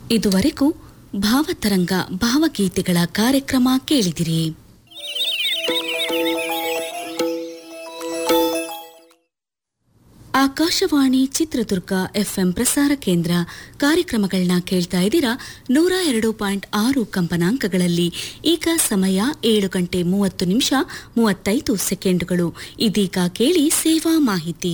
ಇದುವರೆಗೂ ಭಾವತರಂಗ ಭಾವಗೀತೆಗಳ ಕಾರ್ಯಕ್ರಮ ಕೇಳಿದಿರಿ ಆಕಾಶವಾಣಿ ಚಿತ್ರದುರ್ಗ ಎಫ್ಎಂ ಪ್ರಸಾರ ಕೇಂದ್ರ ಕಾರ್ಯಕ್ರಮಗಳನ್ನ ಕೇಳ್ತಾ ಇದ್ದೀರಾ ನೂರ ಎರಡು ಪಾಯಿಂಟ್ ಆರು ಕಂಪನಾಂಕಗಳಲ್ಲಿ ಈಗ ಸಮಯ ಏಳು ಗಂಟೆ ಮೂವತ್ತು ನಿಮಿಷ ಮೂವತ್ತೈದು ಸೆಕೆಂಡುಗಳು ಇದೀಗ ಕೇಳಿ ಸೇವಾ ಮಾಹಿತಿ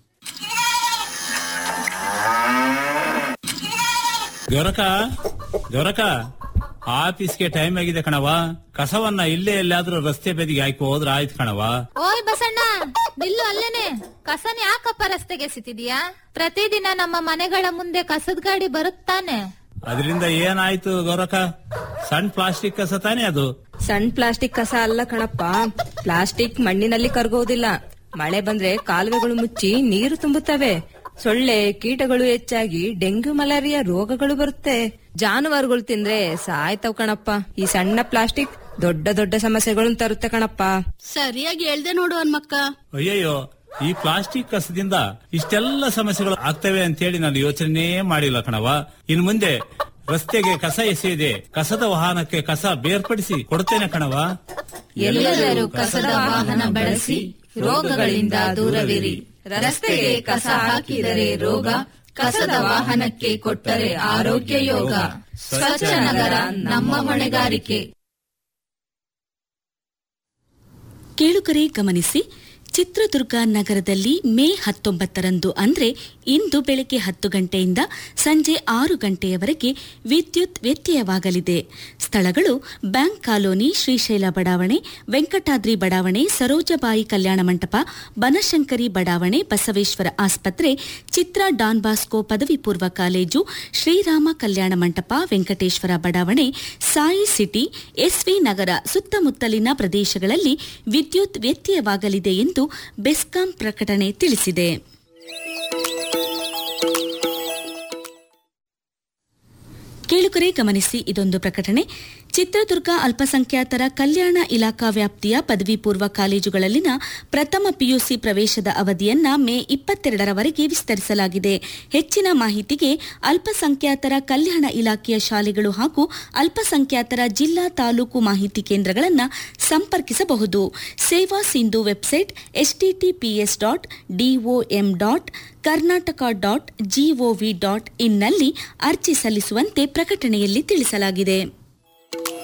ಗೊರಕ ಗೊರಕ ಆಫೀಸ್ಗೆ ಟೈಮ್ ಆಗಿದೆ ಕಣವ ಕಸವನ್ನ ಇಲ್ಲೇ ಎಲ್ಲಾದ್ರೂ ರಸ್ತೆ ಬದಿಗೆ ಹಾಕಿ ಹೋದ್ರ ಆಯ್ತು ಕಣವ ಓಯ್ ಬಸಣ್ಣ ನಿಲ್ಲು ಅಲ್ಲೇನೆ ಕಸನ ಯಾಕಪ್ಪ ರಸ್ತೆಗೆ ಎಸಿತಿದ್ಯಾ ಪ್ರತಿದಿನ ನಮ್ಮ ಮನೆಗಳ ಮುಂದೆ ಕಸದ ಗಾಡಿ ಬರುತ್ತಾನೆ ಅದರಿಂದ ಏನಾಯ್ತು ಗೊರಕ ಸಣ್ಣ ಪ್ಲಾಸ್ಟಿಕ್ ಕಸ ತಾನೇ ಅದು ಸಣ್ಣ ಪ್ಲಾಸ್ಟಿಕ್ ಕಸ ಅಲ್ಲ ಕಣಪ್ಪ ಪ್ಲಾಸ್ಟಿಕ್ ಮಣ್ಣಿನಲ್ಲಿ ಕರಗೋದಿಲ್ಲ ಮಳೆ ಬಂದ್ರೆ ಕಾಲುವೆಗಳು ಮುಚ್ಚಿ ನೀರು ತುಂಬುತ್ತವೆ ಸೊಳ್ಳೆ ಕೀಟಗಳು ಹೆಚ್ಚಾಗಿ ಡೆಂಗ್ಯೂ ಮಲೇರಿಯಾ ರೋಗಗಳು ಬರುತ್ತೆ ಜಾನುವಾರುಗಳು ತಿಂದ್ರೆ ಸಾಯ್ತವ್ ಕಣಪ್ಪ ಈ ಸಣ್ಣ ಪ್ಲಾಸ್ಟಿಕ್ ದೊಡ್ಡ ದೊಡ್ಡ ಸಮಸ್ಯೆಗಳನ್ನು ತರುತ್ತೆ ಕಣಪ್ಪ ಸರಿಯಾಗಿ ಹೇಳ್ದೆ ನೋಡು ಹನ್ಮಕ್ಕ ಅಯ್ಯಯ್ಯೋ ಈ ಪ್ಲಾಸ್ಟಿಕ್ ಕಸದಿಂದ ಇಷ್ಟೆಲ್ಲ ಸಮಸ್ಯೆಗಳು ಆಗ್ತವೆ ಅಂತೇಳಿ ನಾನು ಯೋಚನೆ ಮಾಡಿಲ್ಲ ಕಣವ ಇನ್ ಮುಂದೆ ರಸ್ತೆಗೆ ಕಸ ಎಸೆಯದೆ ಕಸದ ವಾಹನಕ್ಕೆ ಕಸ ಬೇರ್ಪಡಿಸಿ ಕೊಡ್ತೇನೆ ಕಣವ ಎಲ್ಲರೂ ಕಸದ ವಾಹನ ಬಳಸಿ ರೋಗಗಳಿಂದ ದೂರವಿರಿ ರಸ್ತೆಗೆ ಕಸ ಹಾಕಿದರೆ ರೋಗ ಕಸದ ವಾಹನಕ್ಕೆ ಕೊಟ್ಟರೆ ಆರೋಗ್ಯ ಯೋಗ ಸ್ವಚ್ಛ ನಗರ ನಮ್ಮ ಹೊಣೆಗಾರಿಕೆ ಕೇಳುಗರೆ ಗಮನಿಸಿ ಚಿತ್ರದುರ್ಗ ನಗರದಲ್ಲಿ ಮೇ ಹತ್ತೊಂಬತ್ತರಂದು ಅಂದ್ರೆ ಇಂದು ಬೆಳಗ್ಗೆ ಹತ್ತು ಗಂಟೆಯಿಂದ ಸಂಜೆ ಆರು ಗಂಟೆಯವರೆಗೆ ವಿದ್ಯುತ್ ವ್ಯತ್ಯಯವಾಗಲಿದೆ ಸ್ಥಳಗಳು ಬ್ಯಾಂಕ್ ಕಾಲೋನಿ ಶ್ರೀಶೈಲ ಬಡಾವಣೆ ವೆಂಕಟಾದ್ರಿ ಬಡಾವಣೆ ಸರೋಜಬಾಯಿ ಕಲ್ಯಾಣ ಮಂಟಪ ಬನಶಂಕರಿ ಬಡಾವಣೆ ಬಸವೇಶ್ವರ ಆಸ್ಪತ್ರೆ ಚಿತ್ರ ಡಾನ್ ಬಾಸ್ಕೋ ಪದವಿ ಪೂರ್ವ ಕಾಲೇಜು ಶ್ರೀರಾಮ ಕಲ್ಯಾಣ ಮಂಟಪ ವೆಂಕಟೇಶ್ವರ ಬಡಾವಣೆ ಸಾಯಿ ಸಿಟಿ ಎಸ್ವಿ ನಗರ ಸುತ್ತಮುತ್ತಲಿನ ಪ್ರದೇಶಗಳಲ್ಲಿ ವಿದ್ಯುತ್ ವ್ಯತ್ಯಯವಾಗಲಿದೆ ಎಂದು ಬೆಸ್ಕಾಂ ಪ್ರಕಟಣೆ ತಿಳಿಸಿದೆ ಕೇಳುಗರೆ ಗಮನಿಸಿ ಇದೊಂದು ಪ್ರಕಟಣೆ ಚಿತ್ರದುರ್ಗ ಅಲ್ಪಸಂಖ್ಯಾತರ ಕಲ್ಯಾಣ ಇಲಾಖಾ ವ್ಯಾಪ್ತಿಯ ಪದವಿ ಪೂರ್ವ ಕಾಲೇಜುಗಳಲ್ಲಿನ ಪ್ರಥಮ ಪಿಯುಸಿ ಪ್ರವೇಶದ ಅವಧಿಯನ್ನ ಮೇ ಇಪ್ಪತ್ತೆರಡರವರೆಗೆ ವಿಸ್ತರಿಸಲಾಗಿದೆ ಹೆಚ್ಚಿನ ಮಾಹಿತಿಗೆ ಅಲ್ಪಸಂಖ್ಯಾತರ ಕಲ್ಯಾಣ ಇಲಾಖೆಯ ಶಾಲೆಗಳು ಹಾಗೂ ಅಲ್ಪಸಂಖ್ಯಾತರ ಜಿಲ್ಲಾ ತಾಲೂಕು ಮಾಹಿತಿ ಕೇಂದ್ರಗಳನ್ನು ಸಂಪರ್ಕಿಸಬಹುದು Seva Sindhu website HTTPS dot DOM dot Karnataka dot GOV dot ಇನ್ನಲ್ಲಿ ಅರ್ಜಿ ಸಲ್ಲಿಸುವಂತೆ ಪ್ರಕಟಣೆಯಲ್ಲಿ ತಿಳಿಸಲಾಗಿದೆ